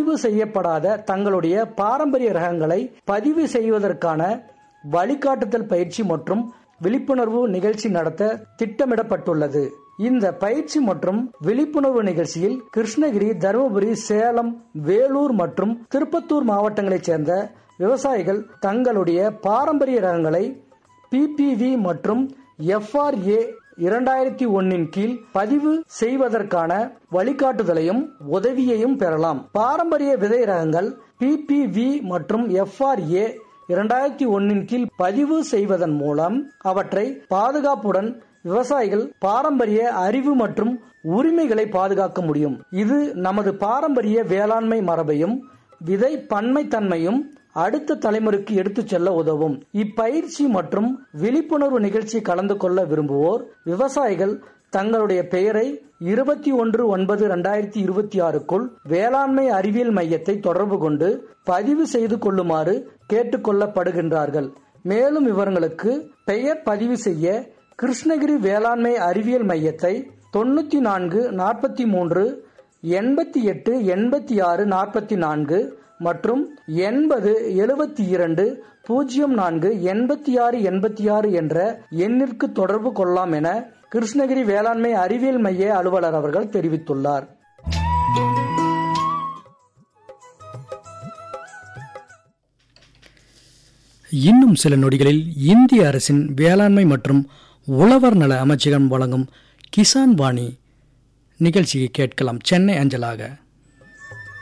பதிவு செய்யப்படாத தங்களுடைய பாரம்பரிய ரகங்களை பதிவு செய்வதற்கான வழிகாட்டுதல் பயிற்சி மற்றும் விழிப்புணர்வு நிகழ்ச்சி நடத்த திட்டமிடப்பட்டுள்ளது இந்த பயிற்சி மற்றும் விழிப்புணர்வு நிகழ்ச்சியில் கிருஷ்ணகிரி தருமபுரி சேலம் வேலூர் மற்றும் திருப்பத்தூர் மாவட்டங்களைச் சேர்ந்த விவசாயிகள் தங்களுடைய பாரம்பரிய ரகங்களை பிபிவி மற்றும் எஃப்ஆர்ஏ இரண்டாயிரத்தி ஒன்னின் கீழ் பதிவு செய்வதற்கான வழிகாட்டுதலையும் உதவியையும் பெறலாம் பாரம்பரிய விதை ரகங்கள் பிபிவி மற்றும் எஃப்ஆர்ஏ இரண்டாயிரத்தி ஒன்னின் கீழ் பதிவு செய்வதன் மூலம் அவற்றை பாதுகாப்புடன் விவசாயிகள் பாரம்பரிய அறிவு மற்றும் உரிமைகளை பாதுகாக்க முடியும் இது நமது பாரம்பரிய வேளாண்மை மரபையும் விதை பன்மைத்தன்மையும் அடுத்த தலைமுறைக்கு எடுத்துச் செல்ல உதவும் இப்பயிற்சி மற்றும் விழிப்புணர்வு நிகழ்ச்சி கலந்து கொள்ள விரும்புவோர் விவசாயிகள் தங்களுடைய பெயரை இருபத்தி ஒன்று ஒன்பது இரண்டாயிரத்தி இருபத்தி ஆறுக்குள் வேளாண்மை அறிவியல் மையத்தை தொடர்பு கொண்டு பதிவு செய்து கொள்ளுமாறு கேட்டுக்கொள்ளப்படுகின்றார்கள் மேலும் விவரங்களுக்கு பெயர் பதிவு செய்ய கிருஷ்ணகிரி வேளாண்மை அறிவியல் மையத்தை தொண்ணூத்தி நான்கு நாற்பத்தி மூன்று எண்பத்தி எட்டு எண்பத்தி ஆறு நாற்பத்தி நான்கு மற்றும் எண்பது எழுபத்தி இரண்டு பூஜ்ஜியம் நான்கு எண்பத்தி ஆறு எண்பத்தி ஆறு என்ற எண்ணிற்கு தொடர்பு கொள்ளலாம் என கிருஷ்ணகிரி வேளாண்மை அறிவியல் மைய அலுவலர் அவர்கள் தெரிவித்துள்ளார் இன்னும் சில நொடிகளில் இந்திய அரசின் வேளாண்மை மற்றும் உழவர் நல அமைச்சகம் வழங்கும் கிசான் வாணி நிகழ்ச்சியை கேட்கலாம் சென்னை அஞ்சலாக